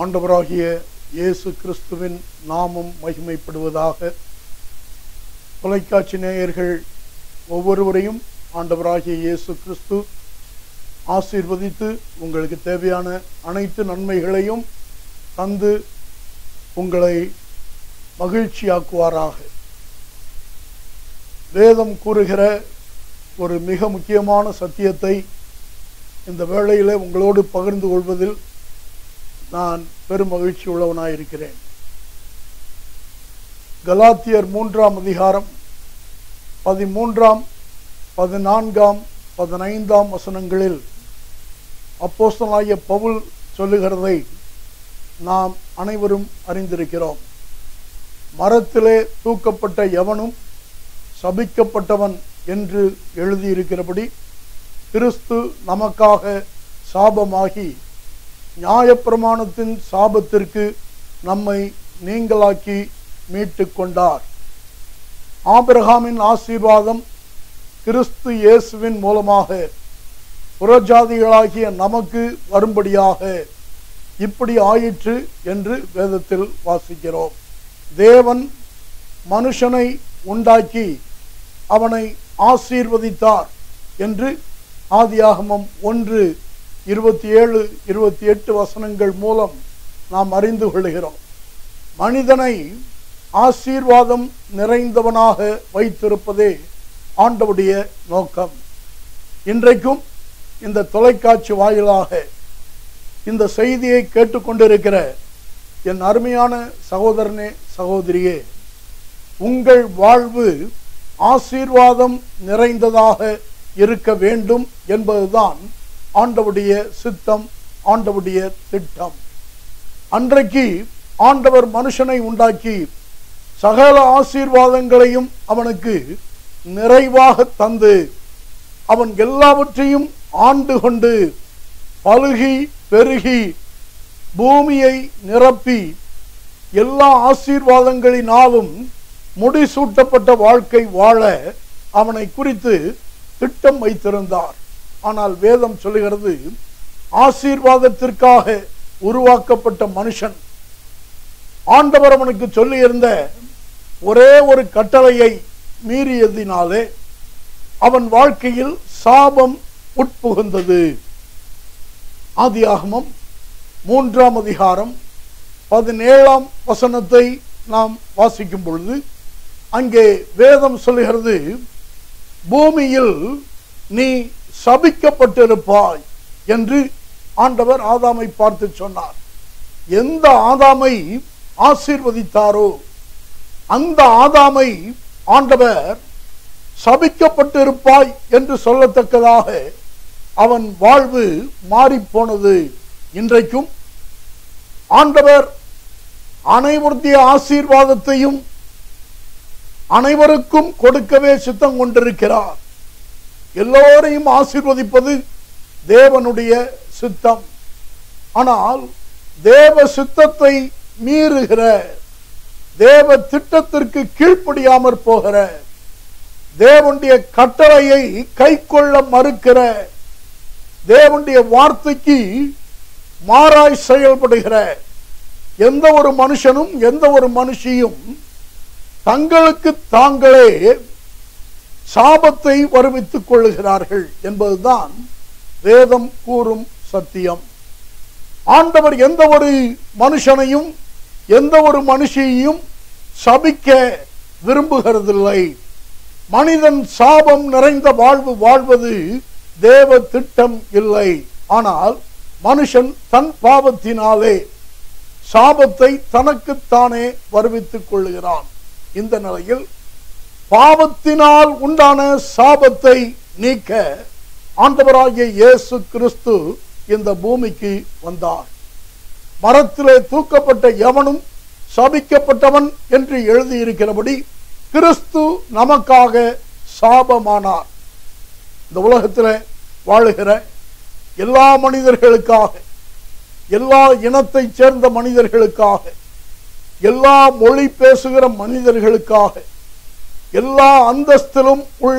ஆண்டவராகிய இயேசு கிறிஸ்துவின் நாமம் மகிமைப்படுவதாக தொலைக்காட்சி நேயர்கள் ஒவ்வொருவரையும் ஆண்டவராகிய இயேசு கிறிஸ்து ஆசீர்வதித்து உங்களுக்கு தேவையான அனைத்து நன்மைகளையும் தந்து உங்களை மகிழ்ச்சியாக்குவாராக வேதம் கூறுகிற ஒரு மிக முக்கியமான சத்தியத்தை இந்த வேளையிலே உங்களோடு பகிர்ந்து கொள்வதில் நான் பெரும் மகிழ்ச்சி உள்ளவனாயிருக்கிறேன் கலாத்தியர் மூன்றாம் அதிகாரம் பதிமூன்றாம் பதினான்காம் பதினைந்தாம் வசனங்களில் அப்போஸ்தலனாகிய பவுல் சொல்லுகிறதை நாம் அனைவரும் அறிந்திருக்கிறோம் மரத்திலே தூக்கப்பட்ட எவனும் சபிக்கப்பட்டவன் என்று எழுதியிருக்கிறபடி கிறிஸ்து நமக்காக சாபமாகி நியாயப்பிரமாணத்தின் சாபத்திற்கு நம்மை நீங்களாக்கி மீட்டுக் கொண்டார் ஆபிரகாமின் ஆசீர்வாதம் கிறிஸ்து இயேசுவின் மூலமாக புறஜாதிகளாகிய நமக்கு வரும்படியாக இப்படி ஆயிற்று என்று வேதத்தில் வாசிக்கிறோம் தேவன் மனுஷனை உண்டாக்கி அவனை ஆசீர்வதித்தார் என்று ஆதியாகமம் ஒன்று இருபத்தி ஏழு இருபத்தி எட்டு வசனங்கள் மூலம் நாம் அறிந்து கொள்கிறோம் மனிதனை ஆசீர்வாதம் நிறைந்தவனாக வைத்திருப்பதே ஆண்டவுடைய நோக்கம் இன்றைக்கும் இந்த தொலைக்காட்சி வாயிலாக இந்த செய்தியை கேட்டுக்கொண்டிருக்கிற என் அருமையான சகோதரனே சகோதரியே உங்கள் வாழ்வு ஆசீர்வாதம் நிறைந்ததாக இருக்க வேண்டும் என்பதுதான் ஆண்டவுடைய சித்தம் ஆண்டவுடைய திட்டம் அன்றைக்கு ஆண்டவர் மனுஷனை உண்டாக்கி சகல ஆசீர்வாதங்களையும் அவனுக்கு நிறைவாக தந்து அவன் எல்லாவற்றையும் ஆண்டு கொண்டு பழுகி பெருகி பூமியை நிரப்பி எல்லா ஆசீர்வாதங்களினாலும் முடிசூட்டப்பட்ட வாழ்க்கை வாழ அவனை குறித்து திட்டம் வைத்திருந்தார் ஆனால் வேதம் சொல்லுகிறது ஆசீர்வாதத்திற்காக உருவாக்கப்பட்ட மனுஷன் ஆண்டவர் அவனுக்கு சொல்லியிருந்த ஒரே ஒரு கட்டளையை மீறியதினாலே அவன் வாழ்க்கையில் சாபம் உட்புகுந்தது ஆதியாகமம் மூன்றாம் அதிகாரம் பதினேழாம் வசனத்தை நாம் வாசிக்கும் பொழுது அங்கே வேதம் சொல்லுகிறது பூமியில் நீ சபிக்கப்பட்டிருப்பாய் என்று ஆண்டவர் ஆதாமை பார்த்து சொன்னார் எந்த ஆதாமை ஆசீர்வதித்தாரோ அந்த ஆதாமை ஆண்டவர் சபிக்கப்பட்டிருப்பாய் என்று சொல்லத்தக்கதாக அவன் வாழ்வு மாறிப்போனது இன்றைக்கும் ஆண்டவர் அனைவருடைய ஆசீர்வாதத்தையும் அனைவருக்கும் கொடுக்கவே சித்தம் கொண்டிருக்கிறார் எல்லோரையும் ஆசீர்வதிப்பது தேவனுடைய சித்தம் ஆனால் தேவ சித்தத்தை மீறுகிற தேவ திட்டத்திற்கு கீழ்ப்படியாமற் போகிற தேவனுடைய கட்டளையை கை கொள்ள மறுக்கிற தேவனுடைய வார்த்தைக்கு மாறாய் செயல்படுகிற எந்த ஒரு மனுஷனும் எந்த ஒரு மனுஷியும் தங்களுக்கு தாங்களே சாபத்தை வருவித்துக் கொள்ளுகிறார்கள் என்பதுதான் வேதம் கூறும் சத்தியம் ஆண்டவர் எந்த ஒரு மனுஷனையும் எந்த ஒரு மனுஷியையும் சபிக்க விரும்புகிறதில்லை மனிதன் சாபம் நிறைந்த வாழ்வு வாழ்வது தேவ திட்டம் இல்லை ஆனால் மனுஷன் தன் பாவத்தினாலே சாபத்தை தனக்குத்தானே வருவித்துக் கொள்ளுகிறான் இந்த நிலையில் பாவத்தினால் உண்டான சாபத்தை நீக்க ஆண்டவராகிய இயேசு கிறிஸ்து இந்த பூமிக்கு வந்தார் மரத்திலே தூக்கப்பட்ட எவனும் சபிக்கப்பட்டவன் என்று எழுதியிருக்கிறபடி கிறிஸ்து நமக்காக சாபமானார் இந்த உலகத்தில் வாழுகிற எல்லா மனிதர்களுக்காக எல்லா இனத்தைச் சேர்ந்த மனிதர்களுக்காக எல்லா மொழி பேசுகிற மனிதர்களுக்காக எல்லா அந்தஸ்திலும் உள்ள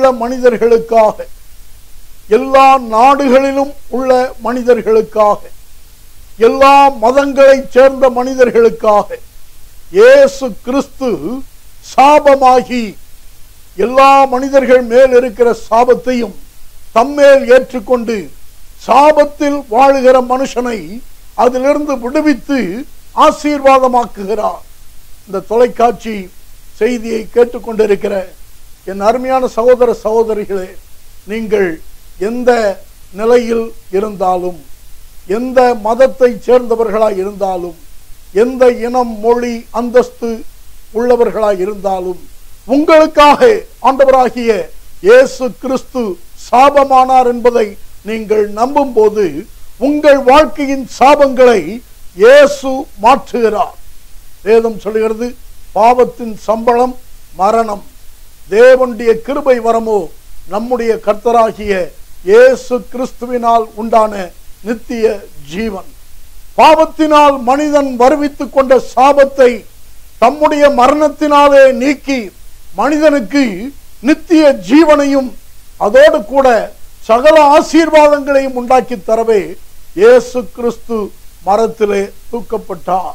மனிதர்களுக்காக எல்லா நாடுகளிலும் உள்ள மனிதர்களுக்காக எல்லா மதங்களைச் சேர்ந்த மனிதர்களுக்காக இயேசு கிறிஸ்து சாபமாகி எல்லா மனிதர்கள் மேல் இருக்கிற சாபத்தையும் தம்மேல் ஏற்றுக்கொண்டு சாபத்தில் வாழுகிற மனுஷனை அதிலிருந்து விடுவித்து ஆசீர்வாதமாக்குகிறார் இந்த தொலைக்காட்சி செய்தியை கேட்டுக்கொண்டிருக்கிற என் அருமையான சகோதர சகோதரிகளே நீங்கள் எந்த நிலையில் இருந்தாலும் எந்த மதத்தை சேர்ந்தவர்களாய் இருந்தாலும் எந்த இனம் மொழி அந்தஸ்து உள்ளவர்களாய் இருந்தாலும் உங்களுக்காக ஆண்டவராகிய இயேசு கிறிஸ்து சாபமானார் என்பதை நீங்கள் நம்பும் போது உங்கள் வாழ்க்கையின் சாபங்களை இயேசு மாற்றுகிறார் வேதம் சொல்லுகிறது பாவத்தின் சம்பளம் மரணம் தேவனுடைய கிருபை வரமோ நம்முடைய கர்த்தராகிய இயேசு கிறிஸ்துவினால் உண்டான நித்திய ஜீவன் பாவத்தினால் மனிதன் வருவித்துக் கொண்ட சாபத்தை தம்முடைய மரணத்தினாலே நீக்கி மனிதனுக்கு நித்திய ஜீவனையும் அதோடு கூட சகல ஆசீர்வாதங்களையும் உண்டாக்கி தரவே இயேசு கிறிஸ்து மரத்திலே தூக்கப்பட்டார்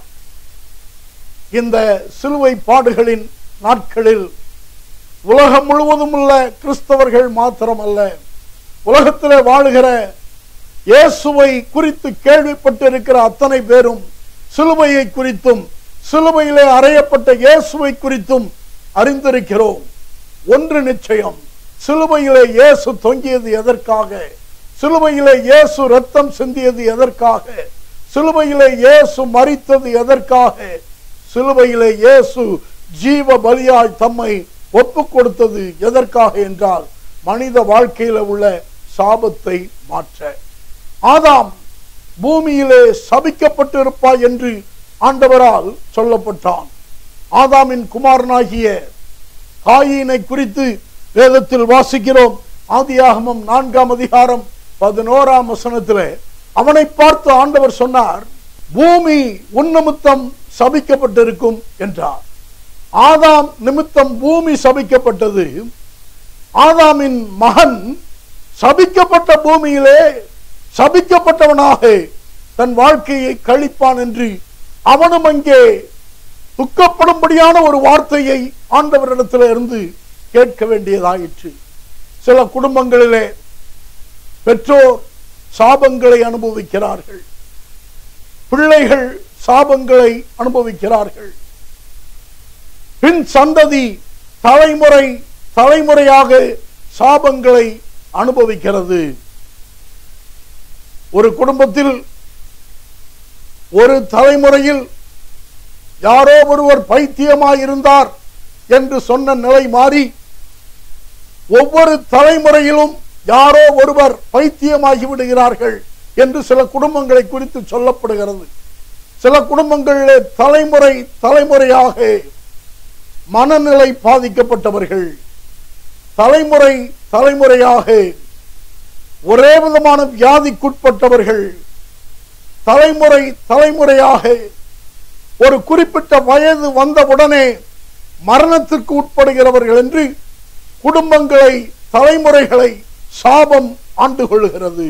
இந்த சிலுவை பாடுகளின் நாட்களில் உலகம் முழுவதும் உள்ள கிறிஸ்தவர்கள் மாத்திரமல்ல உலகத்திலே வாழுகிற இயேசுவை குறித்து கேள்விப்பட்டிருக்கிற அத்தனை பேரும் சிலுவையை குறித்தும் சிலுவையிலே அறையப்பட்ட இயேசுவை குறித்தும் அறிந்திருக்கிறோம் ஒன்று நிச்சயம் சிலுவையிலே இயேசு தொங்கியது எதற்காக சிலுவையிலே இயேசு ரத்தம் சிந்தியது எதற்காக சிலுவையிலே இயேசு மரித்தது எதற்காக சிலுவையிலே இயேசு ஜீவ பலியாய் தம்மை ஒப்பு கொடுத்தது எதற்காக என்றால் மனித வாழ்க்கையில உள்ள சாபத்தை மாற்ற ஆதாம் பூமியிலே சபிக்கப்பட்டிருப்பாய் என்று ஆண்டவரால் சொல்லப்பட்டான் ஆதாமின் குமாரனாகிய காயினை குறித்து வேதத்தில் வாசிக்கிறோம் ஆதியாகமம் நான்காம் அதிகாரம் பதினோராம் வசனத்திலே அவனை பார்த்து ஆண்டவர் சொன்னார் பூமி உன் நிமித்தம் சபிக்கப்பட்டிருக்கும் என்றார் ஆதாம் நிமித்தம் பூமி சபிக்கப்பட்டது ஆதாமின் மகன் சபிக்கப்பட்ட பூமியிலே சபிக்கப்பட்டவனாக தன் வாழ்க்கையை கழிப்பான் என்று அவனும் அங்கே துக்கப்படும்படியான ஒரு வார்த்தையை ஆண்டவரிடத்தில் இருந்து கேட்க வேண்டியதாயிற்று சில குடும்பங்களிலே பெற்றோர் சாபங்களை அனுபவிக்கிறார்கள் பிள்ளைகள் சாபங்களை அனுபவிக்கிறார்கள் பின் சந்ததி தலைமுறை தலைமுறையாக சாபங்களை அனுபவிக்கிறது ஒரு குடும்பத்தில் ஒரு தலைமுறையில் யாரோ ஒருவர் பைத்தியமாய் இருந்தார் என்று சொன்ன நிலை மாறி ஒவ்வொரு தலைமுறையிலும் யாரோ ஒருவர் பைத்தியமாகி விடுகிறார்கள் என்று சில குடும்பங்களை குறித்து சொல்லப்படுகிறது சில குடும்பங்களிலே தலைமுறை தலைமுறையாக மனநிலை பாதிக்கப்பட்டவர்கள் தலைமுறை தலைமுறையாக ஒரே விதமான வியாதிக்குட்பட்டவர்கள் தலைமுறை தலைமுறையாக ஒரு குறிப்பிட்ட வயது வந்தவுடனே மரணத்திற்கு உட்படுகிறவர்கள் என்று குடும்பங்களை தலைமுறைகளை சாபம் ஆண்டு கொள்ளுகிறது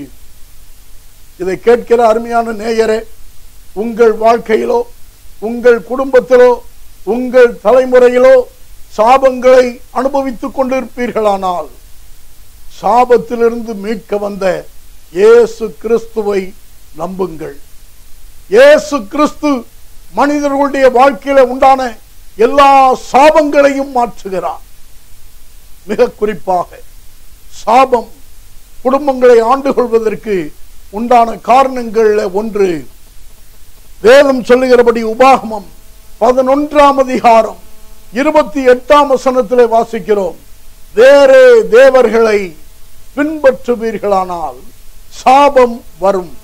இதை கேட்கிற அருமையான நேயரே உங்கள் வாழ்க்கையிலோ உங்கள் குடும்பத்திலோ உங்கள் தலைமுறையிலோ சாபங்களை அனுபவித்துக் கொண்டிருப்பீர்களானால் சாபத்திலிருந்து மீட்க வந்த இயேசு கிறிஸ்துவை நம்புங்கள் இயேசு கிறிஸ்து மனிதர்களுடைய வாழ்க்கையில உண்டான எல்லா சாபங்களையும் மாற்றுகிறார் மிக குறிப்பாக சாபம் குடும்பங்களை ஆண்டு கொள்வதற்கு உண்டான காரணங்கள்ல ஒன்று வேதம் சொல்லுகிறபடி உபாகமம் பதினொன்றாம் அதிகாரம் இருபத்தி எட்டாம் வசனத்திலே வாசிக்கிறோம் வேறே தேவர்களை பின்பற்றுவீர்களானால் சாபம் வரும்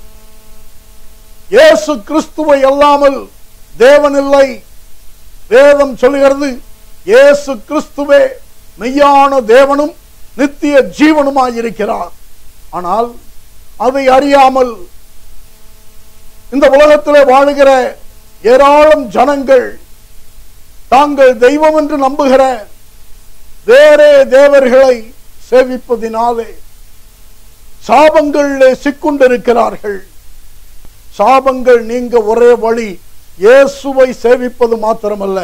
இயேசு கிறிஸ்துவை அல்லாமல் தேவனில்லை வேதம் சொல்லுகிறது இயேசு கிறிஸ்துவே மெய்யான தேவனும் நித்திய ஜீவனுமாயிருக்கிறார் ஆனால் அதை அறியாமல் இந்த உலகத்திலே வாழுகிற ஏராளம் ஜனங்கள் தாங்கள் தெய்வம் என்று நம்புகிற வேறே தேவர்களை சேவிப்பதினாலே சாபங்களிலே சிக்குண்டிருக்கிறார்கள் சாபங்கள் நீங்க ஒரே வழி இயேசுவை சேவிப்பது மாத்திரமல்ல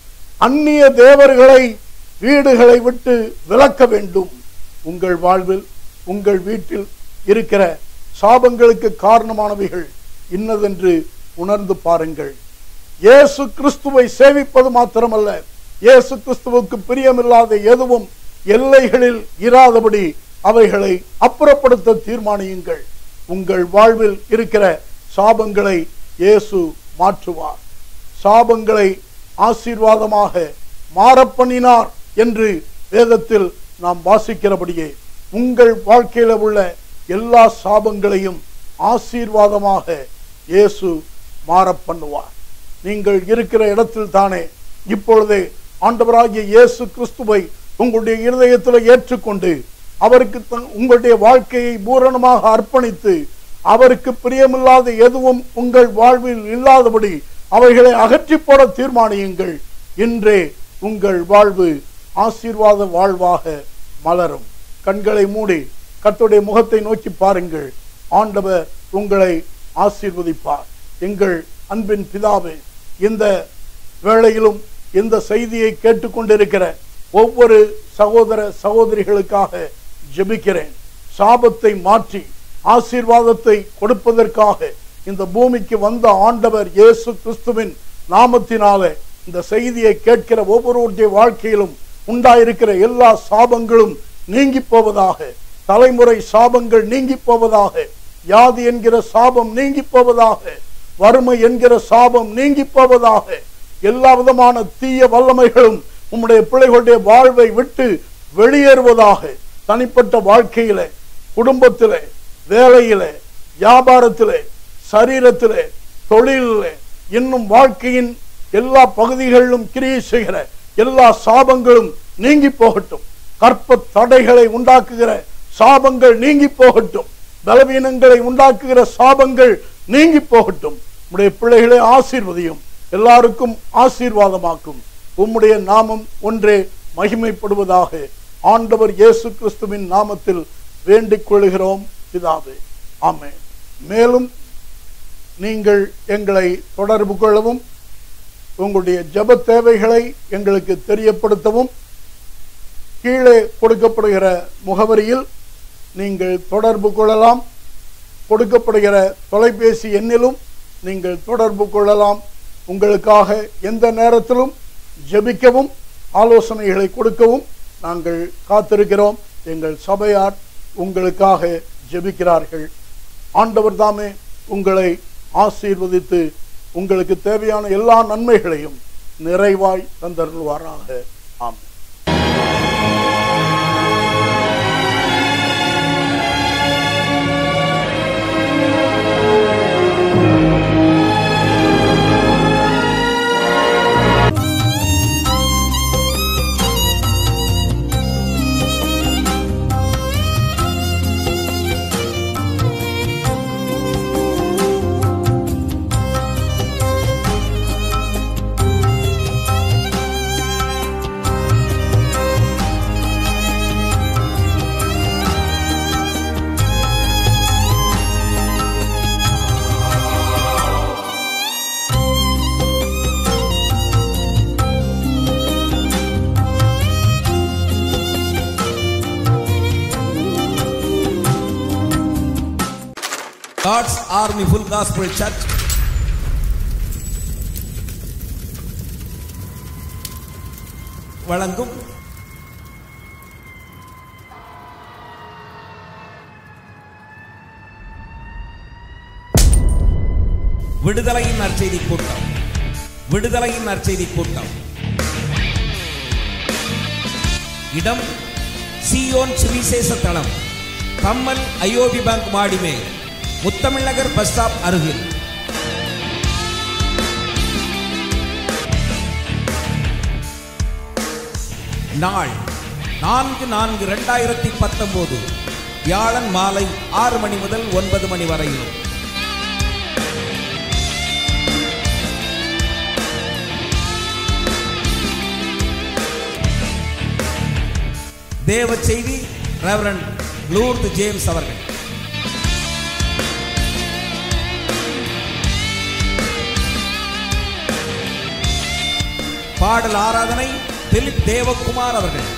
அந்நிய தேவர்களை வீடுகளை விட்டு விலக்க வேண்டும் உங்கள் வாழ்வில் உங்கள் வீட்டில் இருக்கிற சாபங்களுக்கு காரணமானவைகள் இன்னதென்று உணர்ந்து பாருங்கள் இயேசு கிறிஸ்துவை சேவிப்பது மாத்திரமல்ல இயேசு கிறிஸ்துவுக்கு பிரியமில்லாத எதுவும் எல்லைகளில் இராதபடி அவைகளை அப்புறப்படுத்த தீர்மானியுங்கள் உங்கள் வாழ்வில் இருக்கிற சாபங்களை இயேசு மாற்றுவார் சாபங்களை ஆசீர்வாதமாக மாறப்பண்ணினார் என்று வேதத்தில் நாம் வாசிக்கிறபடியே உங்கள் வாழ்க்கையில உள்ள எல்லா சாபங்களையும் ஆசீர்வாதமாக இயேசு மாறப்பண்ணுவார் நீங்கள் இருக்கிற இடத்தில் தானே இப்பொழுதே ஆண்டவராகிய இயேசு கிறிஸ்துவை உங்களுடைய இருதயத்தில் ஏற்றுக்கொண்டு அவருக்கு தன்- உங்களுடைய வாழ்க்கையை பூரணமாக அர்ப்பணித்து அவருக்கு பிரியமில்லாத எதுவும் உங்கள் வாழ்வில் இல்லாதபடி அவைகளை அகற்றி போட தீர்மானியுங்கள் இன்றே உங்கள் வாழ்வு ஆசீர்வாத வாழ்வாக மலரும் கண்களை மூடி கர்த்தருடைய முகத்தை நோக்கி பாருங்கள் ஆண்டவர் உங்களை ஆசீர்வதிப்பார் எங்கள் அன்பின் பிதாவே இந்த வேளையிலும் இந்த செய்தியை கேட்டுக்கொண்டிருக்கிற ஒவ்வொரு சகோதர சகோதரிகளுக்காக ஜெபிக்கிறேன் சாபத்தை மாற்றி ஆசீர்வாதத்தை கொடுப்பதற்காக இந்த பூமிக்கு வந்த ஆண்டவர் இயேசு கிறிஸ்துவின் நாமத்தினாலே இந்த செய்தியை கேட்கிற ஒவ்வொருவருடைய வாழ்க்கையிலும் உண்டாயிருக்கிற எல்லா சாபங்களும் நீங்கி போவதாக தலைமுறை சாபங்கள் நீங்கி போவதாக யாதி என்கிற சாபம் நீங்கி போவதாக வறுமை என்கிற சாபம் நீங்கி போவதாக எல்லா விதமான தீய வல்லமைகளும் உம்முடைய பிள்ளைகளுடைய வாழ்வை விட்டு வெளியேறுவதாக தனிப்பட்ட வாழ்க்கையிலே குடும்பத்திலே வேலையிலே வியாபாரத்திலே சரீரத்திலே தொழிலிலே இன்னும் வாழ்க்கையின் எல்லா பகுதிகளிலும் கிரியை செய்கிற எல்லா சாபங்களும் நீங்கி போகட்டும் கற்ப தடைகளை உண்டாக்குகிற சாபங்கள் நீங்கி போகட்டும் பலவீனங்களை உண்டாக்குகிற சாபங்கள் நீங்கி போகட்டும் உம்முடைய பிள்ளைகளை ஆசீர்வதியும் எல்லாருக்கும் ஆசீர்வாதமாக்கும் உம்முடைய நாமம் ஒன்றே மகிமைப்படுவதாக ஆண்டவர் இயேசு கிறிஸ்துவின் நாமத்தில் வேண்டிக் கொள்கிறோம் பிதாவே ஆமென் மேலும் நீங்கள் எங்களை தொடர்பு கொள்ளவும் உங்களுடைய ஜெப தேவைகளை எங்களுக்கு தெரியப்படுத்தவும் கீழே கொடுக்கப்படுகிற முகவரியில் நீங்கள் தொடர்பு கொள்ளலாம் கொடுக்கப்படுகிற தொலைபேசி எண்ணிலும் நீங்கள் தொடர்பு கொள்ளலாம் உங்களுக்காக எந்த நேரத்திலும் ஜெபிக்கவும் ஆலோசனைகளை கொடுக்கவும் நாங்கள் காத்திருக்கிறோம் எங்கள் சபையார் உங்களுக்காக ஜெபிக்கிறார்கள் ஆண்டவர் தாமே உங்களை ஆசீர்வதித்து உங்களுக்கு தேவையான எல்லா நன்மைகளையும் நிறைவாய் தந்தருள்வாராக ஆமென் God's Army Full Gospel Church வழங்கும் விடுதலையின் நற்செய்தி கூட்டம் விடுதலையின் நற்செய்தி கூட்டம் இடம் சியோன் சுவிசேஷ தளம் கம்மல் ஐஓபி பேங்க் மாடிமே முத்தமிழ்நகர் பஸ் ஸ்டாப் அருகில் நாள் நான்கு நான்கு ரெண்டாயிரத்தி பத்தொன்பது வியாழன் மாலை ஆறு மணி முதல் ஒன்பது மணி வரையிலும் தேவ செய்தி ரெவரன் லூர்து ஜேம்ஸ் அவர்கள் பாடல் ஆராதனை திலீப் தேவகுமார் அவர்கள்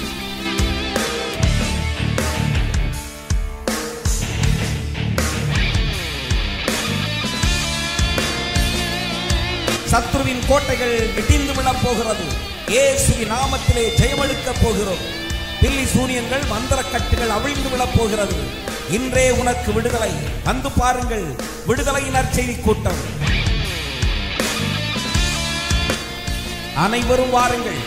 சத்ருவின் கோட்டைகள் இடிந்து விழப் போகிறது இயேசுவின் நாமத்திலே ஜெயமெடுக்கப் போகிறோம் பில்லி சூனியங்கள் மந்திர கட்டுகள் அவிழ்ந்து விழப் போகிறது இன்றே உனக்கு விடுதலை வந்து பாருங்கள் விடுதலை நற்செய்தி கூட்டம் அனைவரும் வாருங்கள்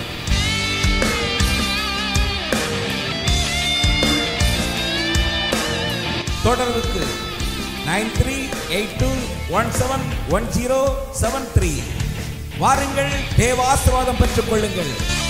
தொடர்புக்கு nine three eight two one seven one zero seven three வாருங்கள் தேவ ஆசீர்வாதம் பெற்றுக் கொள்ளுங்கள்